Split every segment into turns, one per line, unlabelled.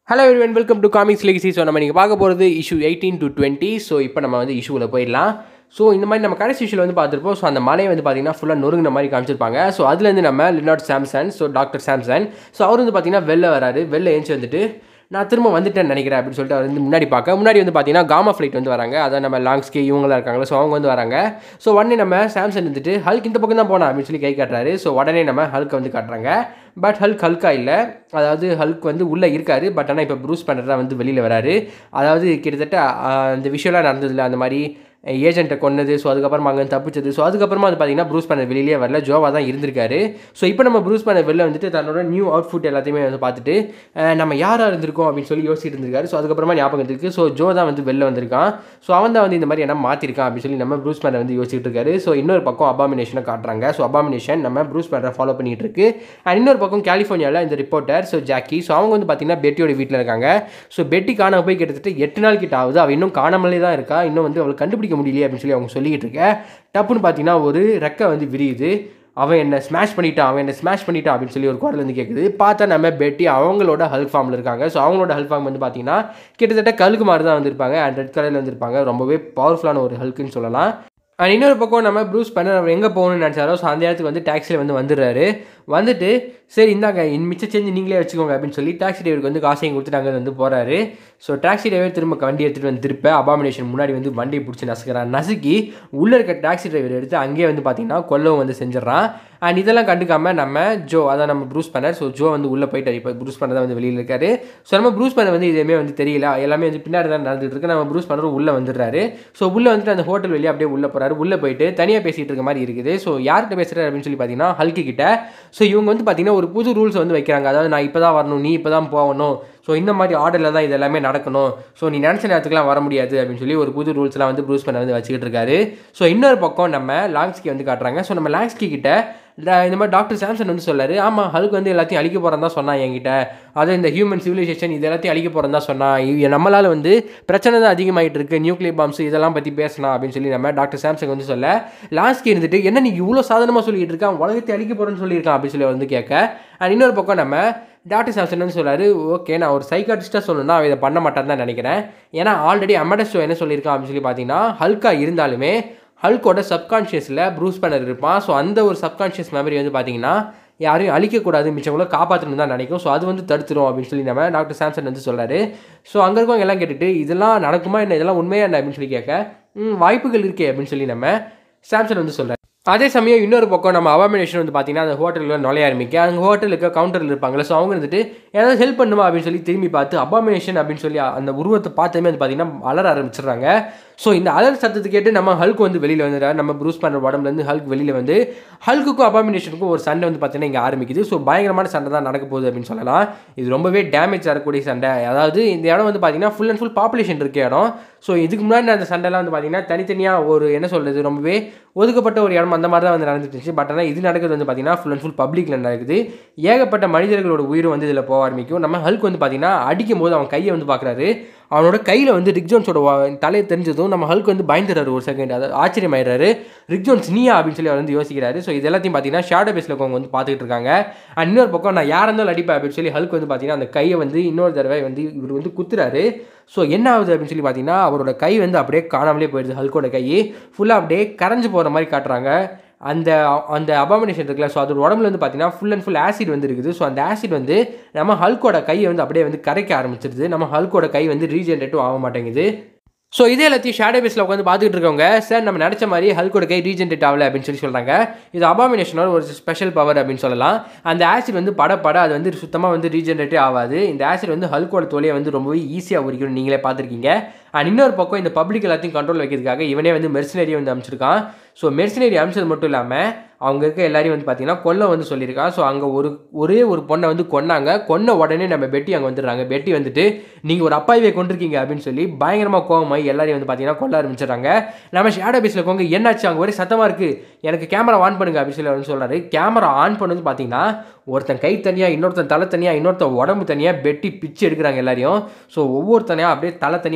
hello everyone welcome to comics legacy so நம்ம நீங்கள் பார்க்க போகிறது issue eighteen to twenty so இப்போ நம்ம வந்து இஷ்யூவில் போயிடலாம் ஸோ இந்த மாதிரி நம்ம கடைசி இஷ்யூவில் வந்து பார்த்துருப்போம் ஸோ அந்த மலையை வந்து பார்த்தீங்கன்னா ஃபுல்லாக நொறுங்கின மாதிரி காமிச்சிருப்பாங்க ஸோ அதுலேருந்து நம்ம Leonard Samson so doctor Samson so அவர் வந்து பார்த்தீங்கன்னா வெளில வராரு வெளில ஏஞ்சி வந்துட்டு நான் திரும்ப வந்துட்டேன்னு நினைக்கிறேன் அப்படின்னு சொல்லிட்டு அவர் வந்து முன்னாடி பார்க்க முன்னாடி வந்து பார்த்தீங்கன்னா காமா ஃப்ளைட் வந்து வராங்க அதான் நம்ம லாங்ஸ்கே இவங்களாம் இருக்காங்களா ஸோ அவங்க வந்து வராங்க ஸோ உடனே நம்ம சாம்சங் வந்துட்டு ஹல்க் இந்த பக்கம் தான் போனா அப்படின்னு சொல்லி கை காட்டுறாரு ஸோ உடனே நம்ம ஹல்க்கை வந்து காட்டுறாங்க பட் ஹல்க் ஹல்கா இல்லை அதாவது ஹல்க் வந்து உள்ளே இருக்காரு பட் ஆனால் இப்போ ப்ரூஸ் பண்ணுறது தான் வந்து வெளியில் வராரு அதாவது கிட்டத்தட்ட ஆஹ், அந்த விஷயம்லாம் நடந்ததில்ல அந்த மாதிரி ஏஜென்ட்டை கொன்னது ஸோ அதுக்கப்புறமா அங்கே தப்பிச்சது ஸோ அதுக்கப்புறமா வந்து பார்த்தீங்கன்னா ப்ரூஸ் பண்ண வெளியிலே வரல ஜோவா தான் இருந்திருக்காரு ஸோ இப்போ நம்ம ப்ரூஸ் பண்ண வெளில வந்துட்டு தன்னோட நியூ அவுட்ஃபுட் எல்லாத்தையுமே வந்து பார்த்துட்டு அஹ், நம்ம யாராக இருந்திருக்கோம் அப்படின்னு சொல்லி யோசிச்சுட்டு இருந்திருக்காரு ஸோ அதுக்கப்புறமா ஞாபகம் இருக்கு ஸோ ஜோ தான் வந்து வெளில வந்திருக்கான் ஸோ அவன் தான் வந்து இந்த மாதிரி என்ன மாற்றிருக்கான் அப்படின்னு சொல்லி நம்ம ப்ரூஸ் பண்ண வந்து யோசிச்சுட்டு இருக்காரு ஸோ இன்னொரு பக்கம் அபாமினேஷனை காட்டுறாங்க ஸோ அபாமினேஷன் நம்ம ப்ரூஸ் பண்ணுற ஃபாலோ பண்ணிட்டு இருக்கு அண்ட் இன்னொரு பக்கம் கலிஃபோர்னியாவில் இந்த ரிப்போர்ட்டர் ஸோ ஜாக்கி ஸோ அவங்க வந்து பார்த்தீங்கன்னா பெட்டியோட வீட்டில் இருக்காங்க ஸோ பெட்டி காணாம போய் கிட்டத்தட்ட எட்டு நாள் கிட்ட ஆகுது அவள் இன்னும் காணாமலே தான் இருக்கா இன்னும் வந்து அவளை கண்டுபிடிக்க முடியலையே அப்படின்னு சொல்லி அவங்க சொல்லிக்கிட்டு இருக்க டப்புன்னு பார்த்தீங்கன்னா ஒரு ரெக்கை வந்து விரியுது அவன் என்ன ஸ்மாஷ் பண்ணிட்டான் அவன் என்ன ஸ்மாஷ் பண்ணிட்டான் அப்படின்னு சொல்லி ஒரு குரல் வந்து கேட்குது பார்த்தா நம்ம பெட்டி அவங்களோட ஹெல்ப் ஃபார்மில் இருக்காங்க ஸோ அவங்களோட ஹெல்ப் ஃபார்ம் வந்து பார்த்தீங்கன்னா கிட்டத்தட்ட கழுகு மாதிரி தான் வந்திருப்பாங்க அண்ட் ரெட் கலரில் வந்திருப்பாங்க ரொம்பவே பவர்ஃபுல்லான ஒரு ஹல்க்குன்னு சொல்லலாம் அண்ட் இன்னொரு பக்கம் நம்ம ப்ரூஸ் பண்ண அவர் எங்கே போகணும்னு நினச்சாரோ ஸோ அந்த இடத்துக்கு வந்து டாக்ஸியில் வந்து வந்துடுறாரு வந்துட்டு சரி இந்தாங்க இன் மிச்ச செஞ்சு நீங்களே வச்சுக்கோங்க அப்படின்னு சொல்லி டாக்ஸி டிரைவருக்கு வந்து காசையும் கொடுத்துட்டு அங்கே வந்து போகிறாரு ஸோ டாக்ஸி டிரைவர் திரும்ப வண்டி எடுத்துகிட்டு வந்து திருப்ப அபாமினேஷன் முன்னாடி வந்து வண்டியை பிடிச்சி நசுக்கிறான் நசுக்கி உள்ளே இருக்க டாக்ஸி டிரைவர் எடுத்து அங்கேயே வந்து பார்த்தீங்கன்னா கொல்லவும் வந்து செஞ்சிடறான் அண்ட் இதெல்லாம் கண்டுக்காம நம்ம ஜோ அதான் நம்ம ப்ரூஸ் பண்ணர் ஸோ ஜோ வந்து உள்ளே போயிட்டார் இப்போ ப்ரூஸ் பண்ண வந்து வெளியில் இருக்காரு ஸோ நம்ம ப்ரூஸ் பண்ண வந்து இதுவுமே வந்து தெரியல எல்லாமே வந்து பின்னாடி தான் நடந்துட்டு இருக்கு நம்ம ப்ரூஸ் பண்ணரும் உள்ளே வந்துடுறாரு ஸோ உள்ளே வந்துட்டு அந்த ஹோட்டல் வெளியே அப்படியே உள்ளே போகிறாரு உள்ளே போயிட்டு தனியாக பேசிகிட்டு இருக்க மாதிரி இருக்குது ஸோ யார்கிட்ட பேசுகிறாரு அப்படின்னு சொல்லி பார்த்தீங்கன்னா ஹல்கி கிட்ட ஸோ இவங்க வந்து பார்த்தீங்கன்னா ஒரு புது ரூல்ஸ் வந்து வைக்கிறாங்க அதாவது நான் இப்போ தான் வரணும் நீ இப்போ தான் போகணும் ஸோ இந்த மாதிரி ஆர்டரில் தான் இது எல்லாமே நடக்கணும் ஸோ நீ நினச்ச நேரத்துக்குலாம் வர முடியாது அப்படின்னு சொல்லி ஒரு புது ரூல்ஸ்லாம் வந்து ப்ரூஸ் பண்ண வந்து வச்சுக்கிட்டு இருக்காரு ஸோ இன்னொரு பக்கம் நம்ம லாங்ஸ்கி வந்து காட்டுறாங்க ஸோ நம்ம லாங்ஸ்கி கிட்ட ட- இந்த மாதிரி டாக்டர் சாம்சன் வந்து சொல்லாரு ஆமாம் ஹல்க் வந்து எல்லாத்தையும் அழிக்க போகிறதா தான் சொன்னான் என்கிட்ட அது இந்த ஹியூமன் சிவிலைசேஷன் இது எல்லாத்தையும் அழிக்க போகிறதா தான் சொன்னான் இவ- நம்மளால வந்து பிரச்சனை தான் அதிகமாகிட்டு இருக்கு நியூக்ளியர் பாம்ஸ் இதெல்லாம் பற்றி பேசலாம் அப்படின்னு சொல்லி நம்ம டாக்டர் சாம்சங் வந்து சொல்ல லாஸ்ட்க்கு இருந்துட்டு என்ன நீ இவ்வளோ சாதனமாக சொல்லிட்டு இருக்கான் உலகத்தை அழிக்க போகிறேன்னு சொல்லியிருக்கான் அப்படின்னு சொல்லி அவர் வந்து கேட்க அண்ட் இன்னொரு பக்கம் நம்ம டாக்டர் சாம்சன் வந்து சொல்றாரு ஓகே நான் ஒரு சைக்காட்டிஸ்ட்டாக சொல்லணும்னா அவன் இதை பண்ண மாட்டான்னு தான் நினைக்கிறேன் ஏன்னா ஆல்ரெடி அமடஸ்டோ என்ன சொல்லியிருக்கான் அப்படின்னு சொல்லி பார்த்தீங்கன்னா ஹல்கா இருந்தாலுமே ஹல்கோட சப்கான்ஷியஸில் ப்ரூஸ் பண்ணர் இருப்பான் ஸோ அந்த ஒரு சப்கான்ஷியஸ் மெமரி வந்து பார்த்தீங்கன்னா யாரையும் அழிக்கக்கூடாது மிச்சவங்கள காப்பாற்றணும் தான் நினைக்கும் ஸோ அது வந்து தடுத்துரும் அப்படின்னு சொல்லி நம்ம டாக்டர் சாம்சன் வந்து சொல்றாரு ஸோ அங்கே இருக்கவங்க எல்லாம் கேட்டுட்டு இதெல்லாம் நடக்குமா என்ன இதெல்லாம் உண்மையா என்ன அப்படின்னு சொல்லி கேட்க "ம், வாய்ப்புகள் இருக்கே அப்படின்னு சொல்லி நம்ம சாம்சன் வந்து சொல்றாரு அதே சமயம் இன்னொரு பக்கம் நம்ம அவாமினேஷன் வந்து பார்த்தீங்கன்னா அந்த ஹோட்டலில் நுழைய ஆரம்பிக்க அங்கே ஹோட்டலுக்கு கவுண்டரில் இருப்பாங்களே ஸோ அவங்க வந்துட்டு ஏதாவது ஹெல்ப் பண்ணுமா அப்படின்னு சொல்லி திரும்பி பார்த்து அபாமினேஷன் அப்படின்னு சொல்லி அந்த உருவத்தை பார்த்ததுமே வந்து பார்த்தீங்கன்னா அலற ஆரம்பிச்சிடுறாங்க ஸோ இந்த அலர் சத்தத்தை கேட்டு நம்ம ஹல்க் வந்து வெளியில் வந்துடுறாரு நம்ம ப்ரூஸ் பண்ணுற உடம்புலேருந்து ஹல்க் வெளியில் வந்து ஹல்க்குக்கும் அபாமினேஷனுக்கும் ஒரு சண்டை வந்து பார்த்தீங்கன்னா இங்கே ஆரம்பிக்குது ஸோ பயங்கரமான சண்டை தான் நடக்க போகுது அப்படின்னு சொல்லலாம் இது ரொம்பவே டேமேஜ் ஆகக்கூடிய சண்டை அதாவது இந்த இடம் வந்து பார்த்தீங்கன்னா ஃபுல் அண்ட் ஃபுல் பாப்புலேஷன் இருக்க இடம் ஸோ இதுக்கு முன்னாடி அந்த சண்டைலாம் வந்து பார்த்தீங்கன்னா தனித்தனியாக ஒரு என்ன சொல்கிறது ரொம்பவே ஒதுக்கப்பட்ட ஒரு இடம் அந்த மாதிரி தான் வந்து நடந்துட்டு இருந்துச்சு பட் ஆனால் இது நடக்கிறது வந்து பார்த்தீங்கன்னா ஃபுல் அண்ட் ஃபுல் பப்ளிக்கில் நடக்குது ஏகப்பட்ட மனிதர்களோட உயிரும் வந்து இதில் போக ஆரம்பிக்கும் நம்ம ஹல்க் வந்து பார்த்தீங்கன்னா அடிக்கும் போது அவன் கையை வந்து பார்க்குறாரு அவனோட கையில் வந்து ரிக் ஜோன்ஸோட வா- தலையை தெரிஞ்சதும் நம்ம ஹல்க் வந்து பயந்துறாரு ஒரு செகண்ட் அதாவது ஆச்சரியமாயிடுறாரு ரிக் ஜோன்ஸ் நீயா அப்படின்னு சொல்லி அவர் வந்து யோசிக்கிறாரு ஸோ இது எல்லாத்தையும் பார்த்தீங்கன்னா ஷேடோ பேஸில் இருக்கவங்க வந்து பார்த்துக்கிட்டு இருக்காங்க அண்ட் இன்னொரு பக்கம் நான் யார் இருந்தாலும் அடிப்பேன் அப்படின்னு சொல்லி ஹல்க் வந்து பார்த்தீங்கன்னா அந்த கையை வந்து இன்னொரு தடவை வந்து இவர் வந்து குத்துறாரு ஸோ என்ன ஆகுது அப்படின்னு சொல்லி பார்த்தீங்கன்னா அவரோட கை வந்து அப்படியே காணாமலே போயிடுது ஹல்கோட கை ஃபுல்லாக அப்படியே கரைஞ்சு போகிற மாதிரி காட்டுறாங்க அந்த அந்த அபாமினேஷன் இருக்குல்ல ஸோ அதோட உடம்புல வந்து பார்த்தீங்கன்னா ஃபுல் அண்ட் ஃபுல் ஆசிட் வந்து இருக்குது ஸோ அந்த ஆசிட் வந்து நம்ம ஹல்கோட கையை வந்து அப்படியே வந்து கரைக்க ஆரம்பிச்சிருது நம்ம ஹல்கோட கை வந்து ரீஜென்ரேட்டும் ஆக மாட்டேங்குது ஸோ இதே எல்லாத்தையும் ஷேடோ பேஸில் உட்காந்து பார்த்துட்டு இருக்கவங்க சார் நம்ம நினச்ச மாதிரி ஹல்கோட கை ரீஜென்ரேட் ஆகல அப்படின்னு சொல்லி சொல்கிறாங்க இது அபாமினேஷனோட ஒரு ஸ்பெஷல் பவர் அப்படின்னு சொல்லலாம் அந்த ஆசிட் வந்து பட பட அது வந்து சுத்தமாக வந்து ரீஜென்ரேட்டே ஆகாது இந்த ஆசிட் வந்து ஹல்கோட தோலையை வந்து ரொம்பவே ஈஸியாக உரிக்கணும் நீங்களே பார்த்துருக்கீங்க அண்ட் இன்னொரு பக்கம் இந்த பப்ளிக் எல்லாத்தையும் கண்ட்ரோல் வைக்கிறதுக்காக இவனே வந்து மெர்சினரியை வந்து அமைச்சிருக்கான் ஸோ மெர்சினரி அமைச்சது மட்டும் இல்லாமல் அவங்க இருக்க எல்லாரையும் வந்து பார்த்தீங்கன்னா கொல்ல வந்து சொல்லியிருக்கான் ஸோ அங்கே ஒரு ஒரே ஒரு பொண்ணை வந்து கொன்னாங்க கொன்ன உடனே நம்ம பெட்டி அங்கே வந்துடுறாங்க பெட்டி வந்துட்டு நீங்கள் ஒரு அப்பாயிவே கொண்டிருக்கீங்க அப்படின்னு சொல்லி பயங்கரமாக கோவமாய் எல்லாரையும் வந்து பார்த்தீங்கன்னா கொல்ல ஆரம்பிச்சிடுறாங்க நம்ம ஷேடோ பேஸில் இருக்கவங்க என்னாச்சு அங்கே ஒரே சத்தமாக இருக்குது எனக்கு கேமரா ஆன் பண்ணுங்க அப்படின்னு சொல்லி அவர் சொல்கிறாரு கேமரா ஆன் பண்ணது பார்த்தீங்கன்னா ஒருத்தன் கை தனியாக இன்னொருத்தன் தலை தனியாக இன்னொருத்தன் உடம்பு தனியாக பெட்டி பிச்சு எடுக்கிறாங்க எல்லாரையும் ஸோ ஒவ்வொருத்தனையாக அப்படியே தலை தனியாக முன்னம்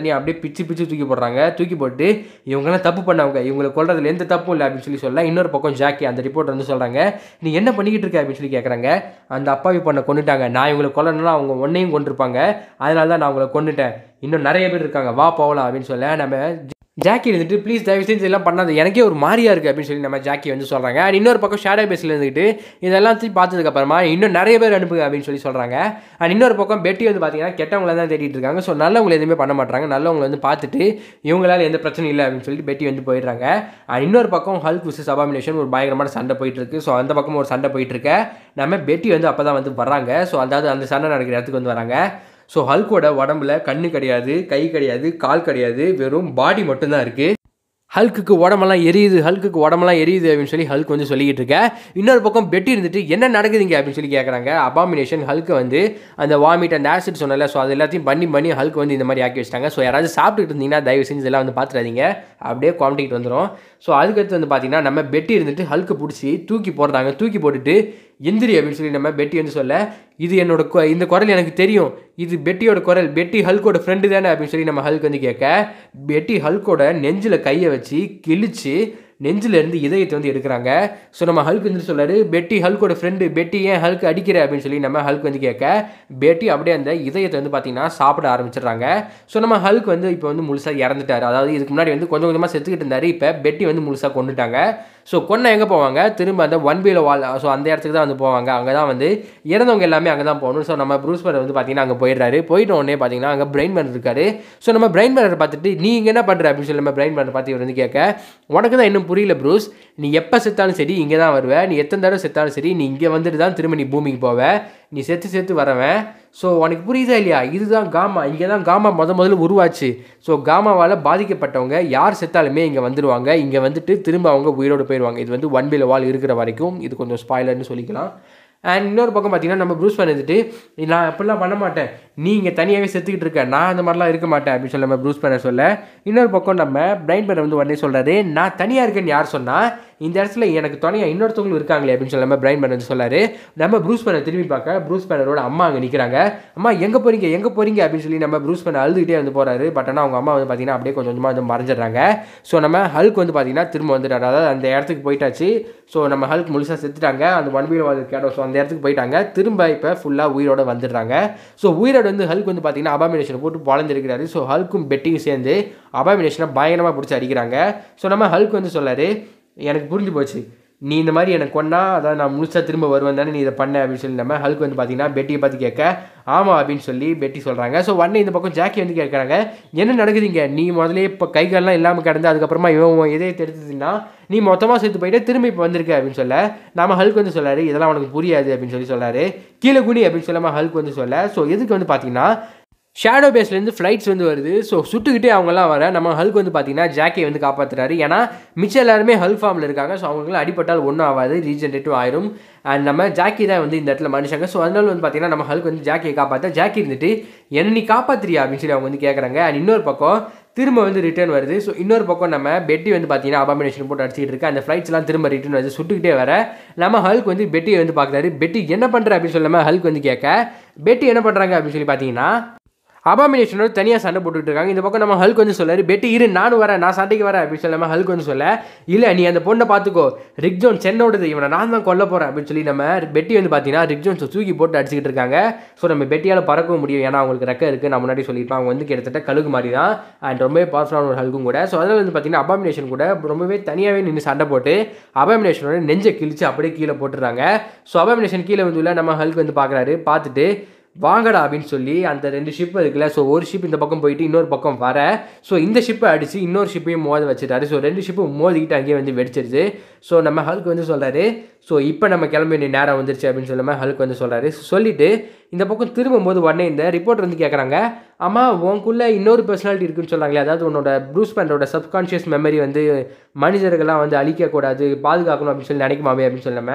தனியாக அப்படியே பிச்சு பிச்சு தூக்கி போடுறாங்க தூக்கி போட்டு இவங்கெல்லாம் தப்பு பண்ணவங்க இவங்களை கொல்றதுல எந்த தப்பும் இல்லை அப்படின்னு சொல்லி சொல்ல இன்னொரு பக்கம் ஜாக்கி அந்த ரிப்போர்ட் வந்து சொல்கிறாங்க நீ என்ன பண்ணிக்கிட்டு இருக்க அப்படின்னு சொல்லி கேட்குறாங்க அந்த அப்பாவி பொண்ணை கொண்டுட்டாங்க நான் இவங்களை கொல்லணும்னா அவங்க ஒன்னையும் கொண்டிருப்பாங்க அதனால தான் நான் அவங்கள கொண்டுட்டேன் இன்னும் நிறைய பேர் இருக்காங்க வா போகலாம் அப்படின்னு சொல்ல நம்ம ஜாக்கி இருந்துட்டு ப்ளீஸ் தயவு செஞ்சு இதெல்லாம் பண்ணாத எனக்கே ஒரு மாதிரியா இருக்குது அப்படின்னு சொல்லி நம்ம ஜாக்கி வந்து சொல்கிறாங்க அண்ட் இன்னொரு பக்கம் ஷேடோ பேஸில் இருந்துட்டு இதெல்லாம் தூக்கி பார்த்ததுக்கப்புறமா இன்னும் நிறைய பேர் அனுப்புங்க அப்படின்னு சொல்லி சொல்கிறாங்க அண்ட் இன்னொரு பக்கம் பெட்டி வந்து பார்த்தீங்கன்னா கெட்டவங்கள தான் தேடிட்டு இருக்காங்க ஸோ நல்லவங்களை எதுவுமே பண்ண மாட்டாங்க நல்லவங்களை வந்து பார்த்துட்டு இவங்களால எந்த பிரச்சனையும் இல்லை அப்படின்னு சொல்லிட்டு பெட்டி வந்து போயிடுறாங்க அண்ட் இன்னொரு பக்கம் ஹல்க் விசஸ் அபாமினேஷன் ஒரு பயங்கரமான சண்டை போயிட்டு இருக்கு ஸோ அந்த பக்கம் ஒரு சண்டை போயிட்டு இருக்க நம்ம பெட்டி வந்து அப்போ தான் வந்து வர்றாங்க ஸோ அதாவது அந்த சண்டை நடக்கிற இடத்துக்கு வந்து வராங்க ஸோ ஹல்கோட உடம்புல கண்ணு கிடையாது கை கிடையாது கால் கிடையாது வெறும் பாடி மட்டும்தான் இருக்குது ஹல்க்குக்கு உடம்பெல்லாம் எரியுது ஹல்க்குக்கு உடம்பெல்லாம் எரியுது அப்படின்னு சொல்லி ஹல்க் வந்து சொல்லிக்கிட்டு இருக்க இன்னொரு பக்கம் பெட்டி இருந்துட்டு என்ன நடக்குதுங்க அப்படின்னு சொல்லி கேட்குறாங்க அபாமினேஷன் ஹல்க்கு வந்து அந்த வாமிட் அந்த ஆசிட் சொன்னல ஸோ அது எல்லாத்தையும் பண்ணி பண்ணி ஹல்க் வந்து இந்த மாதிரி ஆக்கி வச்சிட்டாங்க ஸோ யாராவது சாப்பிட்டுட்டு இருந்தீங்கன்னா தயவு செஞ்சு இதெல்லாம் வந்து பார்த்துறாதீங்க அப்படியே குவாமிட்டிட்டு வந்துடும் ஸோ அதுக்கடுத்து வந்து பார்த்தீங்கன்னா நம்ம பெட்டி இருந்துட்டு ஹல்க்கு பிடிச்சி தூக்கி போடுறாங்க தூக்கி போட்டுட்டு எந்திரி அப்படின்னு சொல்லி நம்ம பெட்டி வந்து சொல்ல இது என்னோட கொ- இந்த குரல் எனக்கு தெரியும் இது பெட்டியோட குரல் பெட்டி ஹல்கோட ஃப்ரெண்டு தானே அப்படின்னு சொல்லி நம்ம ஹல்க் வந்து கேட்க பெட்டி ஹல்கோட நெஞ்சில் கையை வச்சு கிழிச்சு நெஞ்சில இருந்து இதயத்தை வந்து எடுக்கிறாங்க ஸோ நம்ம ஹல்க் வந்து சொல்றாரு பெட்டி ஹல்கோட ஃப்ரெண்டு பெட்டி ஏன் ஹல்க் அடிக்கிற அப்படின்னு சொல்லி நம்ம ஹல்க் வந்து கேட்க பெட்டி அப்படியே அந்த இதயத்தை வந்து பார்த்தீங்கன்னா சாப்பிட ஆரம்பிச்சிடுறாங்க ஸோ நம்ம ஹல்க் வந்து இப்போ வந்து முழுசாக இறந்துட்டாரு அதாவது இதுக்கு முன்னாடி வந்து கொஞ்சம் கொஞ்சமாக செத்துக்கிட்டு இருந்தாரு இப்போ பெட்டி வந்து முழுசாக கொண்டுட்டாங்க ஸோ கொன்ன எங்கே போவாங்க திரும்ப அந்த ஒன் பியில் வால் ஸோ அந்த இடத்துக்கு தான் வந்து போவாங்க அங்கே தான் வந்து இறந்தவங்க எல்லாமே அங்கே தான் போகணும் ஸோ நம்ம ப்ரூஸ் பர் வந்து பார்த்தீங்கன்னா அங்கே போயிடுறாரு போயிட்ட உடனே பார்த்தீங்கன்னா அங்கே பிரெயின் பர் இருக்காரு ஸோ நம்ம பிரெயின் பர் பார்த்துட்டு நீ இங்கே என்ன பண்ணுற அப்படின்னு சொல்லி நம்ம பிரெயின் பர் பார்த்து இவர் வந்து கேட்க உனக்கு தான் இன்னும் புரியல ப்ரூஸ் நீ எப்போ செத்தாலும் சரி இங்கே தான் வருவ நீ எத்தனை தடவை செத்தாலும் சரி நீ இங்கே வந்துட்டு தான் திரும்ப நீ பூமிக்கு போவ நீ செத்து செத்து வரவன் ஸோ உனக்கு புரியுதா இல்லையா இதுதான் காமா இங்கே தான் காமா முத முதல்ல உருவாச்சு ஸோ காமாவால் பாதிக்கப்பட்டவங்க யார் செத்தாலுமே இங்கே வந்துடுவாங்க இங்கே வந்துட்டு திரும்ப அவங்க உயிரோடு போயிடுவாங்க இது வந்து ஒன் பில் வால் இருக்கிற வரைக்கும் இது கொஞ்சம் ஸ்பாய்லர்னு சொல்லிக்கலாம் அண்ட் இன்னொரு பக்கம் பார்த்தீங்கன்னா நம்ம ப்ரூஸ் பண்ணிட்டு நான் அப்படிலாம் பண்ண மாட்டேன் நீ இங்கே தனியாகவே செத்துக்கிட்டு இருக்க நான் அந்த மாதிரிலாம் இருக்க மாட்டேன் அப்படின்னு சொல்லி நம்ம ப்ரூஸ் பண்ண சொல்ல இன்னொரு பக்கம் நம்ம பிரைன் பண்ண வந்து உடனே சொல்கிறாரு நான் தனியாக இருக்கேன்னு யார் சொன்னால் இந்த இடத்துல எனக்கு துணையாக இன்னொருத்தவங்களும் இருக்காங்களே அப்படின்னு சொல்லி நம்ம பிரைன் பண்ண வந்து சொல்லாரு நம்ம ப்ரூஸ் பண்ண திரும்பி பார்க்க ப்ரூஸ் பண்ணரோட அம்மா அங்கே நிற்கிறாங்க அம்மா எங்கே போறீங்க எங்கே போறீங்க அப்படின்னு சொல்லி நம்ம ப்ரூஸ் பண்ண அழுதுகிட்டே வந்து போறாரு பட் ஆனால் அவங்க அம்மா வந்து பார்த்தீங்கன்னா அப்படியே கொஞ்சம் கொஞ்சமாக வந்து மறைஞ்சிடுறாங்க ஸோ நம்ம ஹல்க் வந்து பார்த்தீங்கன்னா திரும்ப வந்துட்டாரு அதாவது அந்த இடத்துக்கு போயிட்டாச்சு ஸோ நம்ம ஹல்க் முழுசாக செத்துட்டாங்க அந்த ஒன் வீல் வால் கேட்டோம் ஸோ அந்த இடத்துக்கு போயிட்டாங்க திரும்ப இப்போ ஃபுல்லாக உயிரோட வந்துடுறாங்க ஸோ உயிரோட வந்து ஹல்க் வந்து பார்த்தீங்கன்னா அபாமினேஷனை போட்டு பொழந்திருக்கிறாரு ஸோ ஹல்க்கும் பெட்டியும் சேர்ந்து அபாமினேஷனை பயங்கரமாக பிடிச்சி அடிக்கிறாங்க ஸோ நம்ம ஹல்க் வந்து சொல்லாரு எனக்கு புரிஞ்சு போச்சு நீ இந்த மாதிரி எனக்கு கொண்டா அதான் நான் முழுசாக திரும்ப வருவேன் தானே நீ இதை பண்ண அப்படின்னு சொல்லி நம்ம ஹல்க் வந்து பார்த்தீங்கன்னா பெட்டியை பார்த்து கேட்க ஆமாம் அப்படின்னு சொல்லி பெட்டி சொல்கிறாங்க ஸோ உடனே இந்த பக்கம் ஜாக்கி வந்து கேட்குறாங்க என்ன நடக்குதுங்க நீ முதல்ல இப்போ கை கால்லாம் இல்லாமல் கிடந்து அதுக்கப்புறமா இவன் உன் இதயத்தை எடுத்ததுன்னா நீ மொத்தமாக சேர்த்து போயிட்டு திரும்பி இப்போ வந்திருக்க அப்படின்னு சொல்ல நம்ம ஹல்க் வந்து சொல்லாரு இதெல்லாம் உனக்கு புரியாது அப்படின்னு சொல்லி சொல்லாரு கீழே குனி அப்படின்னு சொல்லாமல் ஹல்க் வந்து சொல்ல ஸோ எதுக்கு வந்து பார்த்தீங்கன்னா ஷேடோ பேஸ்லேருந்து ஃப்ளைட்ஸ் வந்து வருது ஸோ சுட்டுக்கிட்டே அவங்கெல்லாம் வர நம்ம ஹல்க் வந்து பார்த்தீங்கன்னா ஜாக்கியை வந்து காப்பாற்றுறாரு ஏன்னா மிச்சம் எல்லாருமே ஹல்க் ஃபார்மில் இருக்காங்க ஸோ அவங்களுக்குலாம் அடிப்பட்டால் ஒன்றும் ஆகாது ரீஜென்ரேட்டிவ் ஆயிரும் அண்ட் நம்ம ஜாக்கி தான் வந்து இந்த இடத்துல மனுஷங்க ஸோ அதனால வந்து பார்த்தீங்கன்னா நம்ம ஹல்க் வந்து ஜாக்கியை காப்பாற்ற ஜாக்கி இருந்துட்டு என்ன நீ காப்பாத்துறியா அப்படின்னு சொல்லி அவங்க வந்து கேட்குறாங்க அண்ட் இன்னொரு பக்கம் திரும்ப வந்து ரிட்டர்ன் வருது ஸோ இன்னொரு பக்கம் நம்ம பெட்டி வந்து பார்த்தீங்கன்னா அபாமினேஷன் போட்டு அடிச்சிட்டு இருக்கு அந்த ஃப்ளைட்ஸ்லாம் திரும்ப ரிட்டர்ன் வருது சுட்டுக்கிட்டே வர நம்ம ஹல்க் வந்து பெட்டியை வந்து பார்க்குறாரு பெட்டி என்ன பண்ணுற அப்படின்னு சொல்லாமல் ஹல்க் வந்து கேட்க பெட்டி என்ன பண்ணுறாங்க அப்படின்னு சொல்லி பார்த்தீங்கன்னா அபாமினேஷனோட தனியாக சண்டை போட்டுட்டு இருக்காங்க இந்த பக்கம் நம்ம ஹல்க் வந்து சொல்லாரு பெட்டி இரு நானும் வரேன் நான் சண்டைக்கு வரேன் அப்படின்னு சொல்லாம ஹல்க் வந்து சொல்ல இல்லை நீ அந்த பொண்ணை பார்த்துக்கோ ரிக் ஜோன் சென்னோடது இவனை நான் தான் கொல்ல போகிறேன் அப்படின்னு சொல்லி நம்ம பெட்டி வந்து பார்த்தீங்கன்னா ரிக் ஜோன்ஸை தூக்கி போட்டு அடிச்சுக்கிட்டு இருக்காங்க ஸோ நம்ம பெட்டியால் பறக்கவும் முடியும் ஏன்னா அவங்களுக்கு ரெக்க இருக்குது நான் முன்னாடி சொல்லியிருப்பேன் அவங்க வந்து கிட்டத்தட்ட கழுகு மாதிரி தான் அண்ட் ரொம்பவே பவர்ஃபுல்லான ஒரு ஹல்கும் கூட ஸோ அதில் வந்து பார்த்தீங்கன்னா அபாமினேஷன் கூட ரொம்பவே தனியாகவே நின்று சண்டை போட்டு அபாமினேஷனோட நெஞ்சை கிழிச்சு அப்படியே கீழே போட்டுறாங்க ஸோ அபாமினேஷன் கீழே வந்து உள்ள நம்ம ஹல்க் வந்து பார்க்குறாரு பார்த்துட்டு வாங்கடா அப்படின்னு சொல்லி அந்த ரெண்டு ஷிப் இருக்குல்ல ஸோ ஒரு ஷிப் இந்த பக்கம் போயிட்டு இன்னொரு பக்கம் வர ஸோ இந்த ஷிப்பை அடித்து இன்னொரு ஷிப்பையும் மோத வச்சுட்டாரு ஸோ ரெண்டு ஷிப்பும் மோதிக்கிட்டு அங்கேயே வந்து வெடிச்சிருது ஸோ நம்ம ஹல்க் வந்து சொல்கிறாரு ஸோ இப்போ நம்ம கிளம்ப வேண்டிய நேரம் வந்துருச்சு அப்படின்னு சொல்லாமல் ஹல்க் வந்து சொல்கிறாரு சொல்லிட்டு இந்த பக்கம் திரும்பும்போது உடனே இந்த ரிப்போர்ட் வந்து கேட்குறாங்க ஆமா உனக்குள்ள இன்னொரு பர்சனாலிட்டி இருக்குன்னு சொல்கிறாங்களே அதாவது உன்னோட ப்ரூஸ் பேண்டோட சப்கான்ஷியஸ் மெமரி வந்து மனிதர்கள்லாம் வந்து அழிக்கக்கூடாது பாதுகாக்கணும் அப்படின்னு சொல்லி நினைக்குமாவே அப்படின்னு சொல்லாமல்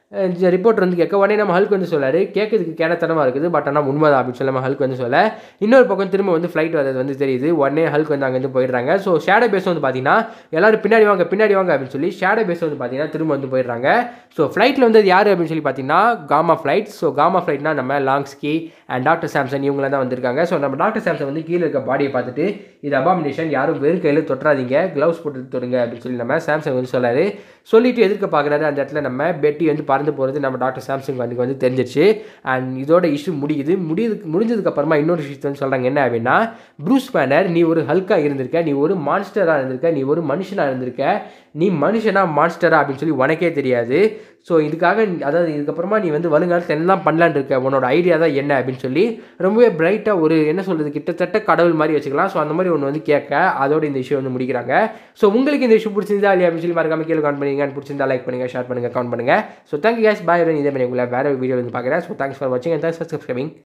ரிப்போர்ட் வந்து கேட்க உடனே நம்ம ஹல்க் வந்து சொல்லாரு கேட்கறதுக்கு கேனத்தனமாக இருக்குது பட் ஆனால் உண்மைதான் அப்படின்னு சொல்லி நம்ம ஹல்க் வந்து சொல்ல இன்னொரு பக்கம் திரும்ப வந்து ஃப்ளைட் வரது வந்து தெரியுது உடனே ஹல்க் வந்து அங்கேருந்து போயிடுறாங்க ஸோ ஷேடோ பேஸ் வந்து பார்த்தீங்கன்னா எல்லாரும் பின்னாடி வாங்க பின்னாடி வாங்க அப்படின்னு சொல்லி ஷேடோ பேஸ் வந்து பார்த்தீங்கன்னா திரும்ப வந்து போயிடுறாங்க ஸோ ஃப்ளைட்டில் வந்து யார் அப்படின்னு சொல்லி பார்த்தீங்கன்னா காமா ஃப்ளைட் ஸோ காமா ஃப்ளைட்னா நம்ம லாங்ஸ்கி அண்ட் டாக்டர் சாம்சன் இவங்களாம் தான் வந்திருக்காங்க ஸோ நம்ம டாக்டர் சாம்சன் வந்து கீழே இருக்க பாடியை பார்த்துட்டு இது அபாமினேஷன் யாரும் வெறும் கையில் தொட்டுறாதீங்க க்ளவுஸ் போட்டு தொடுங்க அப்படின்னு சொல்லி நம்ம சாம்சங் வந்து சொல்லாரு சொல்லிட்டு எதிர்க்க பார்க்குறாரு அந்த இடத்துல நம்ம பெட்டி வந்து பறந்து போகிறது நம்ம டாக்டர் சாம்சங் வந்து வந்து தெரிஞ்சிருச்சு அண்ட் இதோட இஷ்யூ முடியுது முடியுது முடிஞ்சதுக்கு அப்புறமா இன்னொரு விஷயத்தை வந்து சொல்கிறாங்க என்ன அப்படின்னா ப்ரூஸ் பேனர் நீ ஒரு ஹல்காக இருந்திருக்க நீ ஒரு மான்ஸ்டராக இருந்திருக்க நீ ஒரு மனுஷனாக இருந்திருக்க நீ மனுஷனா மான்ஸ்டரா அப்படின்னு சொல்லி உனக்கே தெரியாது ஸோ இதுக்காக நீ- அதாவது இதுக்கப்புறமா நீ வந்து வருங்காலத்தில் என்னலாம் பண்ணலான்னு இருக்க உன்னோட ஐடியா தான் என்ன அப்படின்னு சொல்லி ரொம்பவே பிரைட்டாக ஒரு என்ன சொல்கிறது கிட்டத்தட்ட கடவுள் மாதிரி வச்சுக்கலாம் ஸோ அந்த மாதிரி ஒன்று வந்து கேட்க அதோட இந்த இஷ்யூ வந்து முடிக்கிறாங்க ஸோ உங்களுக்கு இந்த இஷ்யூ பிடிச்சிருந்தா இல்லையா அப்படின்னு சொல்லி மறக்காம கீழே கமெண்ட் பண்ணுங்க and பிடிச்சிருந்தா லைக் பண்ணுங்க ஷேர் பண்ணுங்க கமெண்ட் பண்ணுங்க ஸோ தேங்க்யூ கேஸ் பாய் இதே மாதிரி உங்களை வேற வீடியோ வந்து பார்க்குறேன் ஸோ தேங்க்ஸ் ஃபார் வாட்சிங் அண்ட் தேங்க்ஸ் ஃபார் சப்ஸ்கிரைபிங்